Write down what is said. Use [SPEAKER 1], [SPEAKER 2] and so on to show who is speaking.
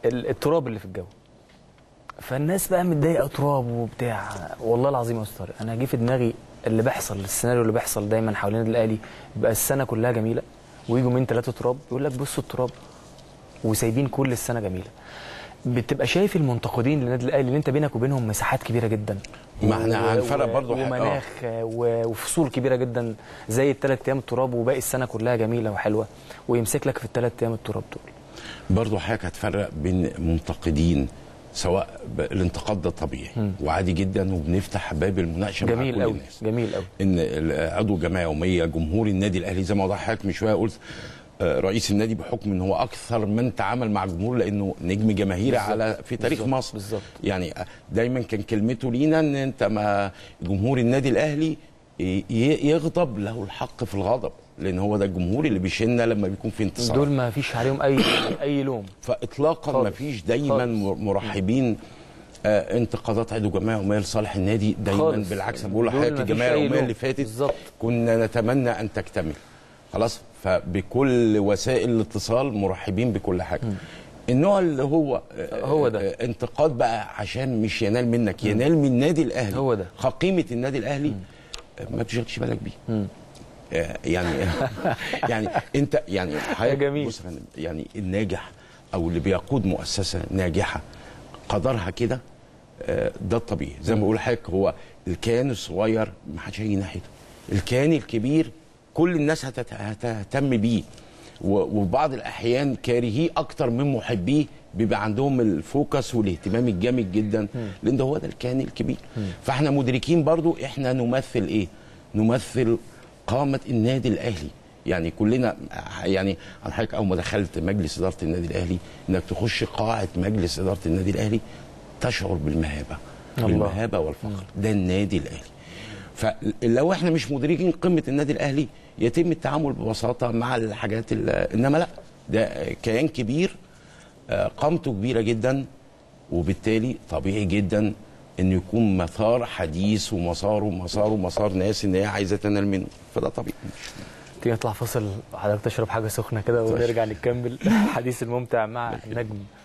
[SPEAKER 1] ال- التراب اللي في الجو فالناس بقى متضايقه تراب وبتاع والله العظيم يا استاذ طارق انا جه في دماغي اللي بيحصل السيناريو اللي بيحصل دايما حوالين النادي الاهلي بيبقى السنه كلها جميله ويجوا من ثلاثه تراب يقول لك بصوا التراب وسايبين كل السنه جميله بتبقى شايف المنتقدين للنادي الاهلي اللي انت بينك وبينهم مساحات كبيره جدا
[SPEAKER 2] ما احنا
[SPEAKER 1] و-
[SPEAKER 2] هنفرق
[SPEAKER 1] و-
[SPEAKER 2] برضو حاجة- آه.
[SPEAKER 1] ومناخ و- وفصول كبيره جدا زي الثلاث ايام التراب وباقي السنه كلها جميله وحلوه ويمسك لك في الثلاث ايام التراب دول
[SPEAKER 2] برضه حضرتك هتفرق بين منتقدين سواء ب- الانتقاد ده طبيعي وعادي جدا وبنفتح باب المناقشه مع
[SPEAKER 1] جميل
[SPEAKER 2] كل
[SPEAKER 1] قوي
[SPEAKER 2] الناس
[SPEAKER 1] جميل قوي
[SPEAKER 2] ان ال- عضو جمعيه يوميه جمهور النادي الاهلي زي ما وضح حضرتك من شويه قلت آه، رئيس النادي بحكم ان هو اكثر من تعامل مع الجمهور لانه نجم جماهيري
[SPEAKER 1] بالظبط.
[SPEAKER 2] على في تاريخ
[SPEAKER 1] بالظبط.
[SPEAKER 2] مصر
[SPEAKER 1] بالظبط.
[SPEAKER 2] يعني آه، دايما كان كلمته لينا ان انت ما جمهور النادي الاهلي ي- ي- يغضب له الحق في الغضب لان هو ده الجمهور اللي بيشيلنا لما بيكون في انتصار
[SPEAKER 1] دول ما فيش عليهم اي اي لوم
[SPEAKER 2] فاطلاقا
[SPEAKER 1] خالص.
[SPEAKER 2] ما فيش دايما
[SPEAKER 1] خالص.
[SPEAKER 2] مر- مرحبين آه انتقادات عضو جمعيه يوميه لصالح النادي دايما
[SPEAKER 1] خالص.
[SPEAKER 2] بالعكس أنا بقول
[SPEAKER 1] دول
[SPEAKER 2] لحضرتك
[SPEAKER 1] مفيش
[SPEAKER 2] الجمعيه
[SPEAKER 1] أي
[SPEAKER 2] اليوميه
[SPEAKER 1] لوم.
[SPEAKER 2] اللي فاتت
[SPEAKER 1] بالظبط.
[SPEAKER 2] كنا نتمنى ان تكتمل خلاص فبكل وسائل الاتصال مرحبين بكل حاجه النوع اللي هو آه،
[SPEAKER 1] هو ده.
[SPEAKER 2] آه، انتقاد بقى عشان مش ينال منك ينال من النادي الاهلي
[SPEAKER 1] هو ده.
[SPEAKER 2] قيمه النادي الاهلي آه، ما تشغلش بالك بيه آه، يعني يعني انت يعني حضرتك
[SPEAKER 1] جميل.
[SPEAKER 2] بص يا فندم، يعني الناجح او اللي بيقود مؤسسه ناجحه قدرها كده آه، ده الطبيعي زي ما بقول لحضرتك هو الكيان الصغير ما حدش هيجي ناحيته الكيان الكبير كل الناس هتت- هتهتم بيه و- وفي بعض الاحيان كارهيه اكتر من محبيه بيبقى عندهم الفوكس والاهتمام الجامد جدا لان ده هو ده الكيان الكبير فاحنا مدركين برضو احنا نمثل ايه نمثل قامه النادي الاهلي يعني كلنا يعني انا حضرتك اول ما دخلت مجلس اداره النادي الاهلي انك تخش قاعه مجلس اداره النادي الاهلي تشعر بالمهابه
[SPEAKER 1] الله.
[SPEAKER 2] بالمهابه والفخر ده النادي الاهلي فلو احنا مش مدركين قيمه النادي الاهلي يتم التعامل ببساطه مع الحاجات ال- انما لا ده كيان كبير آه، قامته كبيره جدا وبالتالي طبيعي جدا انه يكون مثار حديث ومساره مساره مسار ناس ان هي عايزه تنال منه فده طبيعي
[SPEAKER 1] تيجي نطلع فاصل حضرتك تشرب حاجه سخنه كده ونرجع نكمل الحديث الممتع مع نجم